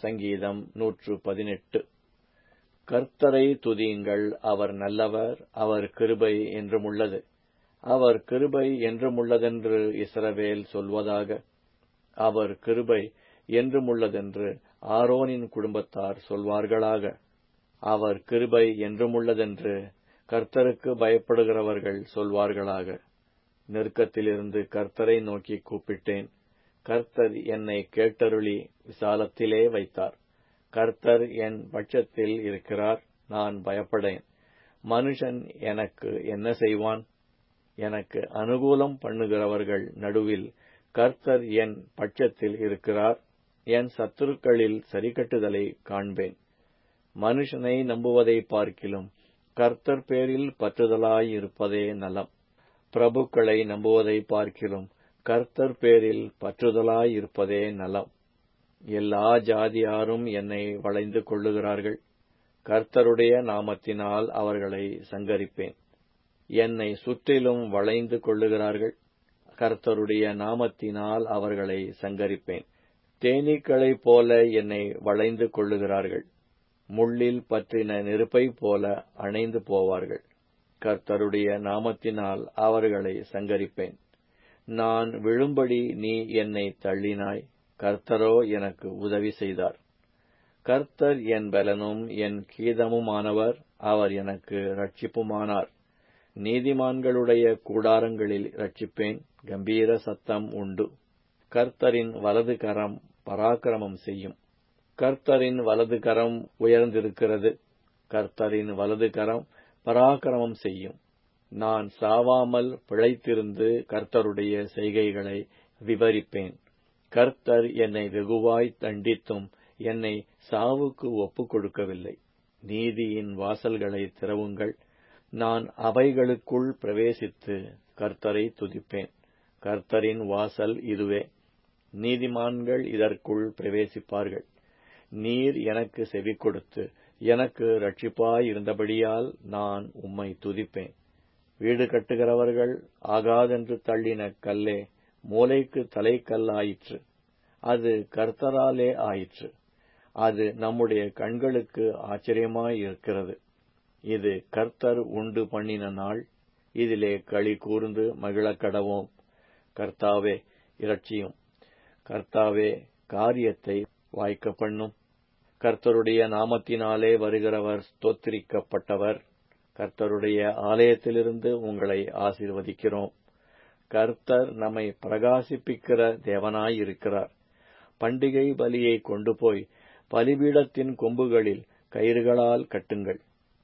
சங்கீதம் நூற்று பதினெட்டு கர்த்தரை துதியுங்கள் அவர் நல்லவர் அவர் கிருபை என்றுமுள்ளது அவர் கிருபை என்றுமுள்ளதென்று இஸ்ரவேல் சொல்வதாக அவர் கிருபை என்றுமுள்ளதென்று ஆரோனின் குடும்பத்தார் சொல்வார்களாக அவர் கிருபை என்றுமுள்ளதென்று கர்த்தருக்கு பயப்படுகிறவர்கள் சொல்வார்களாக நெருக்கத்திலிருந்து கர்த்தரை நோக்கி கூப்பிட்டேன் கர்த்தர் என்னை கேட்டருளி விசாலத்திலே வைத்தார் கர்த்தர் என் பட்சத்தில் இருக்கிறார் நான் பயப்படேன் மனுஷன் எனக்கு என்ன செய்வான் எனக்கு அனுகூலம் பண்ணுகிறவர்கள் நடுவில் கர்த்தர் என் பட்சத்தில் இருக்கிறார் என் சத்துருக்களில் சரிக்கட்டுதலை காண்பேன் மனுஷனை நம்புவதை பார்க்கிலும் கர்த்தர் பேரில் பற்றுதலாயிருப்பதே நலம் பிரபுக்களை நம்புவதை பார்க்கிலும் கர்த்தர் பேரில் பற்றுதலாயிருப்பதே நலம் எல்லா ஜாதியாரும் என்னை வளைந்து கொள்ளுகிறார்கள் கர்த்தருடைய நாமத்தினால் அவர்களை சங்கரிப்பேன் என்னை சுற்றிலும் வளைந்து கொள்ளுகிறார்கள் கர்த்தருடைய நாமத்தினால் அவர்களை சங்கரிப்பேன் தேனீக்களைப் போல என்னை வளைந்து கொள்ளுகிறார்கள் முள்ளில் பற்றின நெருப்பைப் போல அணைந்து போவார்கள் கர்த்தருடைய நாமத்தினால் அவர்களை சங்கரிப்பேன் நான் விழும்படி நீ என்னை தள்ளினாய் கர்த்தரோ எனக்கு உதவி செய்தார் கர்த்தர் என் பலனும் என் கீதமுமானவர் அவர் எனக்கு ரட்சிப்புமானார் நீதிமான்களுடைய கூடாரங்களில் ரட்சிப்பேன் கம்பீர சத்தம் உண்டு கர்த்தரின் வலது கரம் பராக்கிரமம் செய்யும் கர்த்தரின் வலது கரம் உயர்ந்திருக்கிறது கர்த்தரின் வலது கரம் பராக்கிரமம் செய்யும் நான் சாவாமல் பிழைத்திருந்து கர்த்தருடைய செய்கைகளை விவரிப்பேன் கர்த்தர் என்னை வெகுவாய் தண்டித்தும் என்னை சாவுக்கு ஒப்புக் கொடுக்கவில்லை நீதியின் வாசல்களை திறவுங்கள் நான் அவைகளுக்குள் பிரவேசித்து கர்த்தரை துதிப்பேன் கர்த்தரின் வாசல் இதுவே நீதிமான்கள் இதற்குள் பிரவேசிப்பார்கள் நீர் எனக்கு செவி கொடுத்து எனக்கு ரட்சிப்பாயிருந்தபடியால் நான் உம்மை துதிப்பேன் வீடு கட்டுகிறவர்கள் ஆகாதென்று தள்ளின கல்லே மூளைக்கு தலைக்கல்லாயிற்று அது கர்த்தராலே ஆயிற்று அது நம்முடைய கண்களுக்கு ஆச்சரியமாயிருக்கிறது இது கர்த்தர் உண்டு பண்ணின நாள் இதிலே களி கூர்ந்து மகிழக்கடவோம் கர்த்தாவே இரட்சியும் கர்த்தாவே காரியத்தை வாய்க்க பண்ணும் கர்த்தருடைய நாமத்தினாலே வருகிறவர் ஸ்தோத்திரிக்கப்பட்டவர் கர்த்தருடைய ஆலயத்திலிருந்து உங்களை ஆசீர்வதிக்கிறோம் கர்த்தர் நம்மை பிரகாசிப்பிக்கிற தேவனாயிருக்கிறார் பண்டிகை பலியை கொண்டு போய் பலிபீடத்தின் கொம்புகளில் கயிறுகளால் கட்டுங்கள்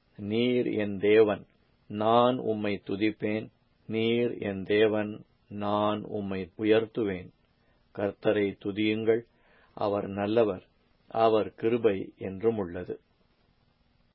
நீர் என் தேவன் நான் உம்மை துதிப்பேன் நீர் என் தேவன் நான் உம்மை உயர்த்துவேன் கர்த்தரை துதியுங்கள் அவர் நல்லவர் அவர் கிருபை என்றும் உள்ளது